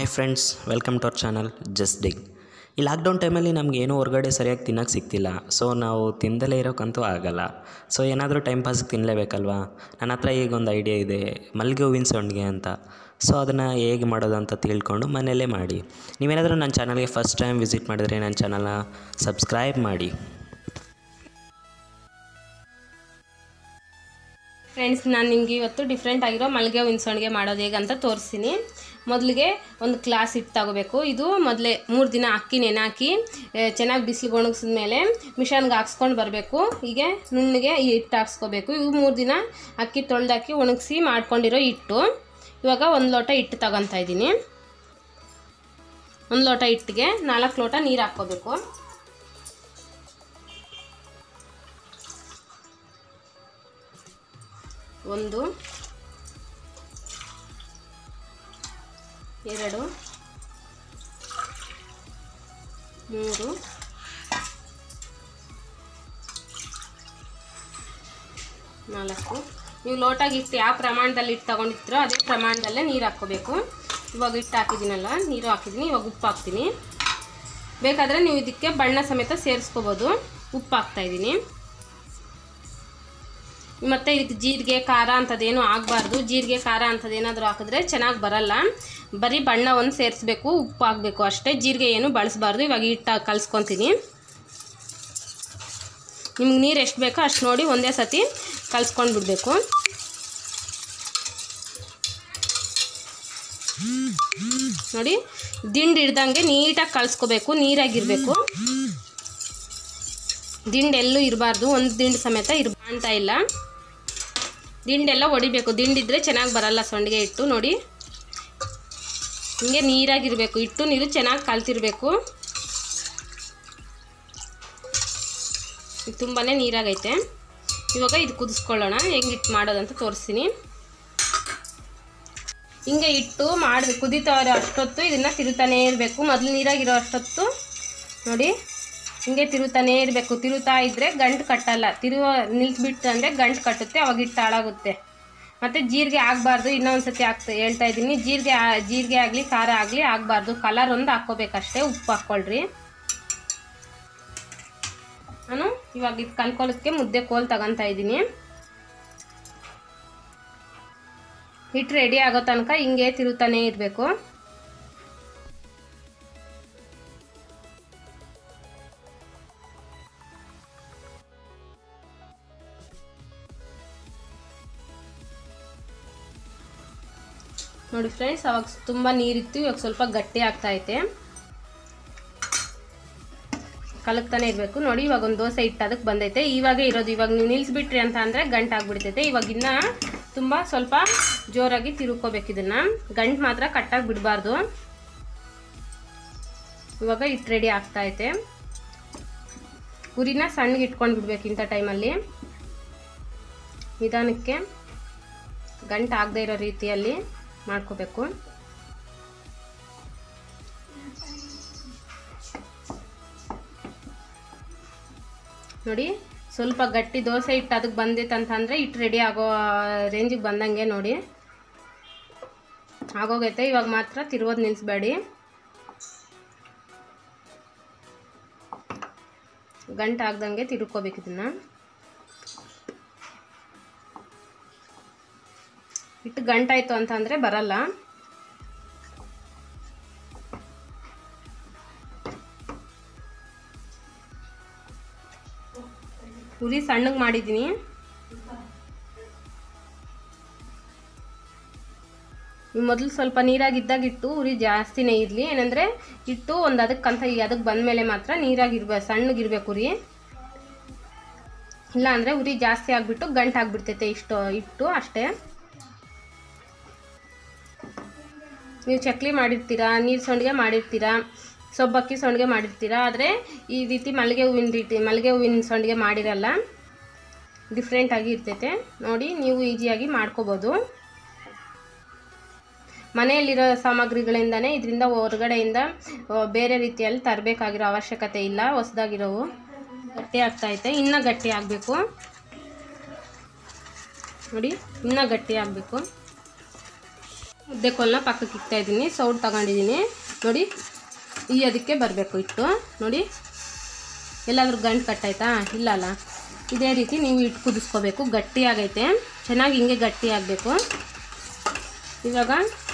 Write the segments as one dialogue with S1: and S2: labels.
S1: Hi friends welcome to our channel just ಡಿಗ್ ಈ lockdown ಟೈಮಲ್ಲಿ ನಮ್ಗೆ ಏನೂ ಹೊರಗಡೆ ಸರಿಯಾಗಿ ತಿನ್ನೋಕ್ಕೆ ಸಿಗ್ತಿಲ್ಲ ಸೊ ನಾವು ತಿಂದಲೇ ಇರೋಕ್ಕಂತೂ ಆಗಲ್ಲ ಸೊ ಏನಾದರೂ ಟೈಮ್ ಪಾಸ್ಗೆ ತಿನ್ನಲೇಬೇಕಲ್ವಾ ನನ್ನ ಹತ್ರ ಈಗ ಒಂದು ಐಡಿಯಾ ಇದೆ ಮಲ್ಲಿಗೆ ಹೂವಿನ ಸಂಡಿಗೆ ಅಂತ ಸೊ ಅದನ್ನು ಹೇಗೆ ಮಾಡೋದು ಅಂತ ತಿಳ್ಕೊಂಡು ಮನೆಯಲ್ಲೇ ಮಾಡಿ ನೀವೇನಾದರೂ ನನ್ನ ಚಾನಲ್ಗೆ ಫಸ್ಟ್ ಟೈಮ್ ವಿಸಿಟ್ ಮಾಡಿದರೆ ನನ್ನ ಚಾನಲ್ನ ಸಬ್ಸ್ಕ್ರೈಬ್ ಮಾಡಿ
S2: ಫ್ರೆಂಡ್ಸ್ ನಾನು ನಿಮಗೆ ಇವತ್ತು ಡಿಫ್ರೆಂಟ್ ಆಗಿರೋ ಮಲ್ಲಿಗೆ ಹೂವಿನ ಸಂಡಿಗೆ ಮಾಡೋದು ಹೇಗೆ ಅಂತ ತೋರಿಸ್ತೀನಿ ಮೊದಲಿಗೆ ಒಂದು ಗ್ಲಾಸ್ ಹಿಟ್ಟು ತಗೋಬೇಕು ಇದು ಮೊದಲೇ ಮೂರು ದಿನ ಅಕ್ಕಿ ನೆನಾಕಿ ಚೆನ್ನಾಗಿ ಬಿಸಿಲಿಗೆ ಒಣಗಿಸಿದ ಮೇಲೆ ಮಿಷನ್ಗೆ ಹಾಕ್ಸ್ಕೊಂಡು ಬರಬೇಕು ಹೀಗೆ ನುಣ್ಣಗೆ ಈ ಹಿಟ್ಟು ಹಾಕ್ಸ್ಕೋಬೇಕು ಇವು ಮೂರು ದಿನ ಅಕ್ಕಿ ತೊಳೆದಾಕಿ ಒಣಗಿಸಿ ಮಾಡ್ಕೊಂಡಿರೋ ಹಿಟ್ಟು ಇವಾಗ ಒಂದು ಲೋಟ ಹಿಟ್ಟು ತಗೊತಾ ಇದ್ದೀನಿ ಒಂದು ಲೋಟ ಹಿಟ್ಟಿಗೆ ನಾಲ್ಕು ಲೋಟ ನೀರು ಹಾಕ್ಕೋಬೇಕು ಒಂದು ಎರಡು ಮೂರು ನಾಲ್ಕು ನೀವು ಲೋಟಾಗಿ ಇಟ್ಟು ಯಾವ ಪ್ರಮಾಣದಲ್ಲಿ ಇಟ್ಟು ತೊಗೊಂಡಿರ್ತೀರೋ ಅದೇ ಪ್ರಮಾಣದಲ್ಲೇ ನೀರು ಹಾಕ್ಕೋಬೇಕು ಇವಾಗ ಇಟ್ಟು ಹಾಕಿದ್ದೀನಲ್ಲ ನೀರು ಹಾಕಿದ್ದೀನಿ ಇವಾಗ ಉಪ್ಪು ಹಾಕ್ತೀನಿ ಬೇಕಾದರೆ ನೀವು ಇದಕ್ಕೆ ಬಣ್ಣ ಸಮೇತ ಸೇರಿಸ್ಕೋಬೋದು ಉಪ್ಪು ಹಾಕ್ತಾಯಿದ್ದೀನಿ ಮತ್ತು ಇದಕ್ಕೆ ಜೀರಿಗೆ ಖಾರ ಅಂಥದ್ದೇನು ಆಗಬಾರ್ದು ಜೀರಿಗೆ ಖಾರ ಅಂಥದ್ದೇನಾದರೂ ಹಾಕಿದ್ರೆ ಚೆನ್ನಾಗಿ ಬರಲ್ಲ ಬರೀ ಬಣ್ಣ ಒಂದು ಸೇರಿಸ್ಬೇಕು ಉಪ್ಪು ಹಾಕಬೇಕು ಅಷ್ಟೇ ಜೀರಿಗೆ ಏನು ಬಳಸಬಾರ್ದು ಇವಾಗ ಹಿಟ್ಟು ಕಲಿಸ್ಕೊತೀನಿ ನಿಮ್ಗೆ ನೀರು ಎಷ್ಟು ಬೇಕೋ ಅಷ್ಟು ನೋಡಿ ಒಂದೇ ಸತಿ ಕಲಿಸ್ಕೊಂಡು ಬಿಡಬೇಕು ನೋಡಿ ದಿಂಡು ಹಿಡ್ದಂಗೆ ನೀಟಾಗಿ ಕಲಿಸ್ಕೋಬೇಕು ನೀರಾಗಿರಬೇಕು ದಿಂಡು ಎಲ್ಲೂ ಇರಬಾರ್ದು ಒಂದು ದಿಂಡು ಸಮೇತ ಇರ್ ಅಂತ ಇಲ್ಲ ದಿಂಡೆಲ್ಲ ಹೊಡಿಬೇಕು ದಿಂಡಿದ್ರೆ ಚೆನ್ನಾಗಿ ಬರಲ್ಲ ಸಂಡಿಗೆ ಹಿಟ್ಟು ನೋಡಿ ಹಿಂಗೆ ನೀರಾಗಿರಬೇಕು ಹಿಟ್ಟು ನೀರು ಚೆನ್ನಾಗಿ ಕಲ್ತಿರ್ಬೇಕು ತುಂಬಾ ನೀರಾಗೈತೆ ಇವಾಗ ಇದು ಕುದಿಸ್ಕೊಳ್ಳೋಣ ಹೆಂಗೆ ಹಿಟ್ಟು ಮಾಡೋದಂತ ತೋರಿಸ್ತೀನಿ ಹಿಂಗೆ ಇಟ್ಟು ಮಾಡಿ ಕುದೀತಾ ಇರೋ ಅಷ್ಟೊತ್ತು ಇದನ್ನು ತಿರುತ್ತಾನೇ ಇರಬೇಕು ಮೊದಲು ನೀರಾಗಿರೋ ಅಷ್ಟೊತ್ತು ನೋಡಿ ಹಿಂಗೆ ತಿರುತ್ತಾನೇ ಇರಬೇಕು ತಿರುತ್ತಾ ಇದ್ದರೆ ಗಂಟು ಕಟ್ಟಲ್ಲ ತಿರುವ ನಿಲ್ಲಿಸ್ಬಿಟ್ಟು ಅಂದರೆ ಗಂಟು ಕಟ್ಟುತ್ತೆ ಅವಾಗ ಹಿಟ್ಟು ಹಾಳಾಗುತ್ತೆ ಮತ್ತು ಜೀರಿಗೆ ಆಗಬಾರ್ದು ಇನ್ನೊಂದು ಸತಿ ಆಗ್ತಾ ಹೇಳ್ತಾ ಇದ್ದೀನಿ ಜೀರಿಗೆ ಆ- ಜೀರಿಗೆ ಆಗಲಿ ಖಾರ ಆಗಲಿ ಆಗಬಾರ್ದು ಕಲರ್ ಒಂದು ಹಾಕ್ಕೋಬೇಕಷ್ಟೇ ಉಪ್ಪು ಹಾಕ್ಕೊಳ್ರಿ ನಾನು ಇವಾಗ ಇದು ಕಲ್ಕೊಳ್ಳೋಕ್ಕೆ ಮುದ್ದೆ ಕೋಲ್ ತಗೊತಾ ಇದ್ದೀನಿ ಹಿಟ್ಟು ರೆಡಿ ಆಗೋ ತನಕ ಹಿಂಗೆ ತಿರುತ್ತಾನೇ ಇರಬೇಕು ನೋಡಿ ಫ್ರೆಂಡ್ಸ್ ಅವಾಗ ತುಂಬ ನೀರಿತ್ತು ಇವಾಗ ಸ್ವಲ್ಪ ಗಟ್ಟಿ ಆಗ್ತಾ ಐತೆ ಕಲಕ್ತಾನೆ ಇರಬೇಕು ನೋಡಿ ಇವಾಗ ಒಂದು ದೋಸೆ ಹಿಟ್ಟು ಅದಕ್ಕೆ ಬಂದೈತೆ ಇವಾಗ ಇರೋದು ಇವಾಗ ನೀವು ನಿಲ್ಲಿಸ್ಬಿಟ್ರಿ ಅಂತ ಅಂದರೆ ಗಂಟು ಆಗ್ಬಿಡ್ತೈತೆ ಇವಾಗ ಇನ್ನ ತುಂಬ ಸ್ವಲ್ಪ ಜೋರಾಗಿ ತಿರುಕೋಬೇಕು ಇದನ್ನು ಗಂಟು ಮಾತ್ರ ಕಟ್ಟಾಗಿ ಬಿಡಬಾರ್ದು ಇವಾಗ ಹಿಟ್ಟು ರೆಡಿ ಆಗ್ತಾ ಐತೆ ಉರಿನ ಸಣ್ಣಗೆ ಇಟ್ಕೊಂಡು ಬಿಡ್ಬೇಕು ಇಂಥ ಟೈಮಲ್ಲಿ ನಿಧಾನಕ್ಕೆ ಗಂಟು ಆಗದೆ ಇರೋ ರೀತಿಯಲ್ಲಿ ಮಾಡ್ಕೋಬೇಕು ನೋಡಿ ಸ್ವಲ್ಪ ಗಟ್ಟಿ ದೋಸೆ ಹಿಟ್ಟು ಅದಕ್ಕೆ ಬಂದಿತ್ತು ಅಂತಂದರೆ ಹಿಟ್ಟು ರೆಡಿ ಆಗೋ ರೇಂಜಿಗೆ ಬಂದಂಗೆ ನೋಡಿ ಆಗೋಗೈತೆ ಇವಾಗ ಮಾತ್ರ ತಿರುಗೋದು ನಿಲ್ಲಿಸ್ಬೇಡಿ ಗಂಟು ಆಗ್ದಂಗೆ ತಿರುಕೋಬೇಕು ಇದನ್ನು ಹಿಟ್ಟು ಗಂಟಾಯಿತು ಅಂತಂದರೆ ಬರಲ್ಲ ಉರಿ ಸಣ್ಣಗೆ ಮಾಡಿದ್ದೀನಿ ಮೊದಲು ಸ್ವಲ್ಪ ನೀರಾಗಿದ್ದಾಗ ಇಟ್ಟು ಉರಿ ಜಾಸ್ತಿನೇ ಇರಲಿ ಏನಂದರೆ ಇಟ್ಟು ಒಂದು ಅದಕ್ಕಂತ ಈ ಅದಕ್ಕೆ ಬಂದಮೇಲೆ ಮಾತ್ರ ನೀರಾಗಿರ್ಬೇ ಸಣ್ಣಗಿರ್ಬೇಕು ಉರಿ ಇಲ್ಲ ಅಂದರೆ ಉರಿ ಜಾಸ್ತಿ ಆಗಿಬಿಟ್ಟು ಗಂಟು ಆಗಿಬಿಡ್ತೈತೆ ಇಷ್ಟು ಇಟ್ಟು ಅಷ್ಟೇ ನೀವು ಚಕ್ಲಿ ಮಾಡಿರ್ತೀರಾ ನೀರು ಸಂಡಿಗೆ ಮಾಡಿರ್ತೀರಾ ಸೊಬ್ಬಕ್ಕಿ ಸಂಡಿಗೆ ಮಾಡಿರ್ತೀರಾ ಆದರೆ ಈ ರೀತಿ ಮಲ್ಲಿಗೆ ಹೂವಿನ ರೀತಿ ಮಲ್ಲಿಗೆ ಹೂವಿನ ಸಂಡಿಗೆ ಮಾಡಿರಲ್ಲ ಡಿಫ್ರೆಂಟಾಗಿ ಇರ್ತೈತೆ ನೋಡಿ ನೀವು ಈಸಿಯಾಗಿ ಮಾಡ್ಕೋಬೋದು ಮನೆಯಲ್ಲಿರೋ ಸಾಮಗ್ರಿಗಳಿಂದನೇ ಇದರಿಂದ ಹೊರಗಡೆಯಿಂದ ಆ, ಬೇರೆ ರೀತಿಯಲ್ಲಿ ತರಬೇಕಾಗಿರೋ ಅವಶ್ಯಕತೆ ಇಲ್ಲ ಹೊಸದಾಗಿರೋವು ಗಟ್ಟಿ ಆಗ್ತೈತೆ ಇನ್ನೂ ಗಟ್ಟಿ ಆಗಬೇಕು ನೋಡಿ ಇನ್ನೂ ಗಟ್ಟಿ ಆಗಬೇಕು ಮುದ್ದೆ ಕೋಲನ್ನ ಪಕ್ಕಕ್ಕೆ ಇಕ್ತಾ ಇದ್ದೀನಿ ಸೌಟ್ ತಗೊಂಡಿದ್ದೀನಿ ನೋಡಿ ಈ ಅದಕ್ಕೆ ಬರಬೇಕು ಇಟ್ಟು ನೋಡಿ ಎಲ್ಲಾದ್ರೂ ಗಂಟು ಕಟ್ಟಾಯ್ತಾ ಇಲ್ಲ ಅಲ್ಲ ಇದೇ ರೀತಿ ನೀವು ಇಟ್ಟು ಕುದಿಸ್ಕೋಬೇಕು ಗಟ್ಟಿ ಆಗೈತೆ ಚೆನ್ನಾಗಿ ಹಿಂಗೆ ಗಟ್ಟಿ ಆಗಬೇಕು ಇವಾಗ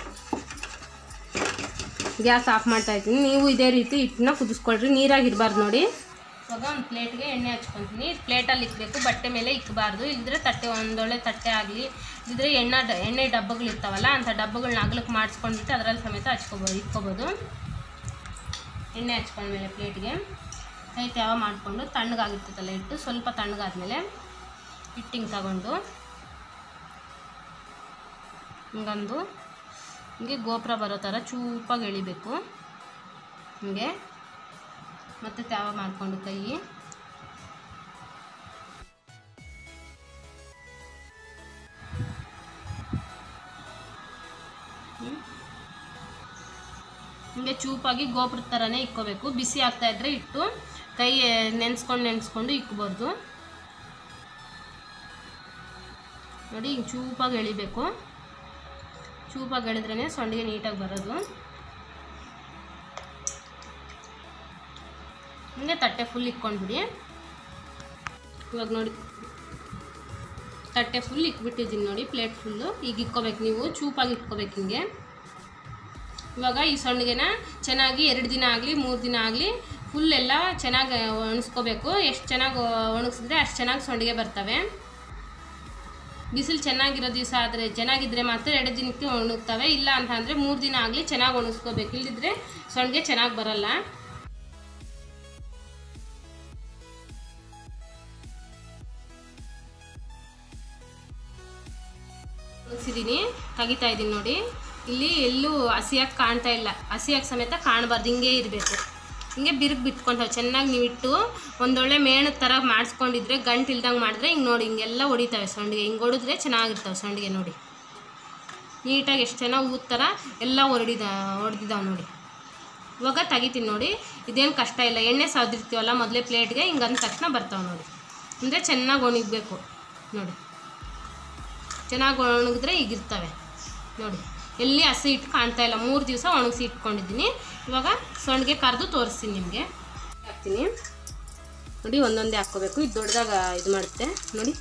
S2: ಗ್ಯಾಸ್ ಆಫ್ ಮಾಡ್ತಾ ಇದ್ದೀನಿ ನೀವು ಇದೇ ರೀತಿ ಹಿಟ್ಟನ್ನ ಕುದಿಸ್ಕೊಳ್ರಿ ನೀರಾಗಿ ಇರಬಾರ್ದು ನೋಡಿ ಇವಾಗ ಒಂದು ಪ್ಲೇಟ್ಗೆ ಎಣ್ಣೆ ಹಚ್ಕೊತೀನಿ ಪ್ಲೇಟಲ್ಲಿ ಇಕ್ಬೇಕು ಬಟ್ಟೆ ಮೇಲೆ ಇಕ್ಕಬಾರ್ದು ಇಲ್ಲದ್ರೆ ತಟ್ಟೆ ಒಂದೊಳ್ಳೆ ತಟ್ಟೆ ಆಗಲಿ ಇಲ್ಲದ್ರೆ ಎಣ್ಣೆ ಡ ಎಣ್ಣೆ ಡಬ್ಬಗಳು ಇರ್ತಾವಲ್ಲ ಅಂಥ ಡಬ್ಬಗಳನ್ನ ಅಗಲಕ್ಕೆ ಮಾಡಿಸ್ಕೊಂಡ್ಬಿಟ್ಟು ಅದರಲ್ಲಿ ಸಮೇತ ಹಚ್ಕೋಬೋದು ಇಕ್ಕೋಬೋದು ಎಣ್ಣೆ ಹಚ್ಕೊಂಡ್ಮೇಲೆ ಪ್ಲೇಟ್ಗೆ ಕೈ ತ್ಯಾವ ಮಾಡಿಕೊಂಡು ತಣ್ಣಗಾಗಿರ್ತೈತಲ್ಲ ಹಿಟ್ಟು ಸ್ವಲ್ಪ ತಣ್ಣಗಾದ್ಮೇಲೆ ಹಿಟ್ಟಿಂಗ್ ತಗೊಂಡು ಹಿಂಗಂದು ಹಿಂಗೆ ಗೋಪುರ ಬರೋ ಥರ ಚೂಪಾಗಿ ಎಳಿಬೇಕು ಹಿಂಗೆ ಮತ್ತು ತ್ಯಾವ ಮಾಡಿಕೊಂಡು ಕೈ ಹ್ಮ್. ಹಿಂಗೆ ಚೂಪಾಗಿ ಗೋಪುರದ ಥರನೇ ಇಕ್ಕೋಬೇಕು ಬಿಸಿ ಆಗ್ತಾ ಇದ್ರೆ ಇಟ್ಟು ಕೈ ನೆನೆಸ್ಕೊಂಡು ನೆನೆಸ್ಕೊಂಡು ಇಕ್ಬೋದು ನೋಡಿ ಹಿಂಗೆ ಚೂಪಾಗಿ ಎಳಿಬೇಕು ಚೂಪಾಗಿ ಎಳೆದ್ರೇ ಸೊಂಡಿಗೆ ನೀಟಾಗಿ ಬರೋದು ಹಿಂಗೆ ತಟ್ಟೆ ಫುಲ್ ಇಕ್ಕೊಂಡ್ಬಿಡಿ ಇವಾಗ ನೋಡಿ ತಟ್ಟೆ ಫುಲ್ ಇಕ್ಬಿಟ್ಟಿದ್ದೀನಿ ನೋಡಿ ಪ್ಲೇಟ್ ಫುಲ್ಲು ಈಗ ಇಕ್ಕೋಬೇಕು ನೀವು ಚೂಪಾಗಿ ಇಟ್ಕೋಬೇಕು ಹಿಂಗೆ ಇವಾಗ ಈ ಸೊಂಡಿಗೆನ ಚೆನ್ನಾಗಿ ಎರಡು ದಿನ ಆಗಲಿ ಮೂರು ದಿನ ಆಗಲಿ ಫುಲ್ ಎಲ್ಲ ಚೆನ್ನಾಗಿ ಒಣಗಿಸ್ಕೋಬೇಕು ಎಷ್ಟು ಚೆನ್ನಾಗಿ ಒಣಗಿಸಿದ್ರೆ ಅಷ್ಟು ಚೆನ್ನಾಗಿ ಸೊಂಡಿಗೆ ಬರ್ತವೆ ಬಿಸಿಲು ಚೆನ್ನಾಗಿರೋ ದಿವಸ ಆದರೆ ಚೆನ್ನಾಗಿದ್ರೆ ಮಾತ್ರ ಎರಡು ದಿನಕ್ಕೆ ಒಣಗ್ತವೆ ಇಲ್ಲ ಅಂತ ಅಂದರೆ ಮೂರು ದಿನ ಆಗಲಿ ಚೆನ್ನಾಗಿ ಒಣಗಿಸ್ಕೋಬೇಕು ಇಲ್ಲದಿದ್ರೆ ಸೊಂಡಿಗೆ ಚೆನ್ನಾಗಿ ಬರಲ್ಲ ಒಣಗಿಸಿದ್ದೀನಿ ತೆಗಿತಾ ಇದ್ದೀನಿ ನೋಡಿ ಇಲ್ಲಿ ಎಲ್ಲೂ ಹಸಿಯಾಗಿ ಕಾಣ್ತಾ ಇಲ್ಲ ಹಸಿಯಾಗಿ ಸಮೇತ ಕಾಣಬಾರ್ದು ಹಿಂಗೆ ಇರಬೇಕು ಹಿಂಗೆ ಬಿರುಕು ಬಿಟ್ಕೊಂತಾವೆ ಚೆನ್ನಾಗಿ ನೀವು ಇಟ್ಟು ಒಂದೊಳ್ಳೆ ಮೇಣದ ಥರ ಮಾಡಿಸ್ಕೊಂಡಿದ್ರೆ ಗಂಟು ಇಲ್ದಂಗೆ ಮಾಡಿದ್ರೆ ಹಿಂಗೆ ನೋಡಿ ಹಿಂಗೆಲ್ಲ ಹೊಡಿತಾವೆ ಸೊಂಡಿಗೆ ಹಿಂಗೆ ಹೊಡಿದ್ರೆ ಚೆನ್ನಾಗಿರ್ತಾವೆ ಸೊಂಡಿಗೆ ನೋಡಿ ನೀಟಾಗಿ ಎಷ್ಟು ಚೆನ್ನಾಗಿ ಊದ ಥರ ಎಲ್ಲ ಹೊರಡಿದ ಹೊಡೆದಿದ್ದಾವೆ ನೋಡಿ ಇವಾಗ ತೆಗಿತೀನಿ ನೋಡಿ ಇದೇನು ಕಷ್ಟ ಇಲ್ಲ ಎಣ್ಣೆ ಸವದಿರ್ತೀವಲ್ಲ ಮೊದಲೇ ಪ್ಲೇಟ್ಗೆ ಹಿಂಗೆ ಅಂದ ತಕ್ಷಣ ಬರ್ತಾವೆ ನೋಡಿ ಅಂದರೆ ಚೆನ್ನಾಗಿ ಒಣಗಬೇಕು ನೋಡಿ ಚೆನ್ನಾಗಿ ಒಣಗಿದ್ರೆ ಈಗಿರ್ತವೆ ನೋಡಿ ಎಲ್ಲಿ ಹಸಿ ಇಟ್ಟು ಕಾಣ್ತಾ ಇಲ್ಲ ಮೂರು ದಿವಸ ಒಣಗಿಸಿ ಇಟ್ಕೊಂಡಿದ್ದೀನಿ ಇವಾಗ ಸೊಂಡಿಗೆ ಕರೆದು ತೋರಿಸ್ತೀನಿ ನಿಮಗೆ ಹಾಕ್ತೀನಿ ನೋಡಿ ಒಂದೊಂದೇ ಹಾಕ್ಕೋಬೇಕು ಇದು ದೊಡ್ಡದಾಗ ಇದು ಮಾಡುತ್ತೆ ನೋಡಿ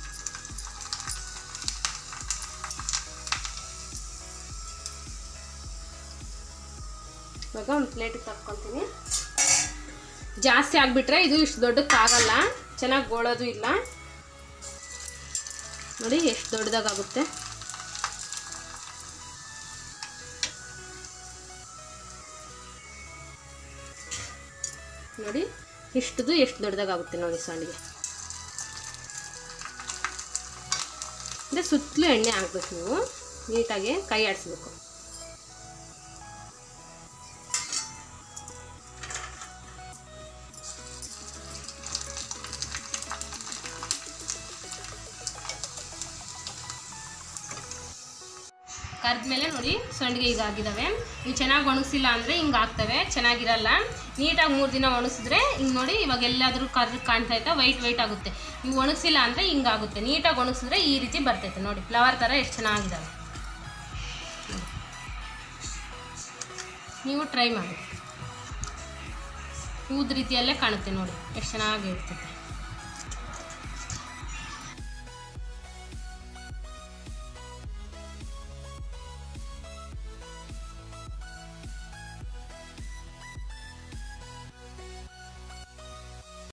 S2: ಇವಾಗ ಒಂದು ಪ್ಲೇಟಿಗೆ ತಕ್ಕೊತೀನಿ ಜಾಸ್ತಿ ಆಗಿಬಿಟ್ರೆ ಇದು ಇಷ್ಟು ದೊಡ್ಡಕ್ಕಾಗಲ್ಲ ಚೆನ್ನಾಗಿ ಗೋಳೋದು ಇಲ್ಲ ನೋಡಿ ಎಷ್ಟು ದೊಡ್ಡದಾಗುತ್ತೆ ನೋಡಿ ಇಷ್ಟದು ಎಷ್ಟು ದೊಡ್ಡದಾಗುತ್ತೆ ನೋಡಿ ಸಂಡಿಗೆ ಅಂದರೆ ಸುತ್ತಲೂ ಎಣ್ಣೆ ಹಾಕ್ಬೇಕು ನೀವು ನೀಟಾಗಿ ಕೈ ಆಡಿಸ್ಬೇಕು ಕರೆದ್ಮೇಲೆ ನೋಡಿ ಸಂಡಿಗೆ ಈಗ ಆಗಿದ್ದಾವೆ ನೀವು ಚೆನ್ನಾಗಿ ಒಣಗಿಸಿಲ್ಲ ಅಂದರೆ ಹಿಂಗೆ ಆಗ್ತವೆ ಚೆನ್ನಾಗಿರಲ್ಲ ನೀಟಾಗಿ ಮೂರು ದಿನ ಒಣಗಿಸಿದ್ರೆ ಹಿಂಗೆ ನೋಡಿ ಇವಾಗ ಎಲ್ಲಾದರೂ ಕರ್ದು ಕಾಣ್ತಾ ಇತ್ತಾ ವೈಟ್ ವೈಟ್ ಆಗುತ್ತೆ ನೀವು ಒಣಗಿಸಿಲ್ಲ ಅಂದರೆ ಹಿಂಗಾಗುತ್ತೆ ನೀಟಾಗಿ ಒಣಗಿಸಿದ್ರೆ ಈ ರೀತಿ ಬರ್ತೈತೆ ನೋಡಿ ಫ್ಲವರ್ ಥರ ಎಷ್ಟು ಚೆನ್ನಾಗಿದ್ದಾವೆ ನೀವು ಟ್ರೈ ಮಾಡಿ ಊದ ರೀತಿಯಲ್ಲೇ ಕಾಣುತ್ತೆ ನೋಡಿ ಎಷ್ಟು ಚೆನ್ನಾಗಿ ಇರ್ತೈತೆ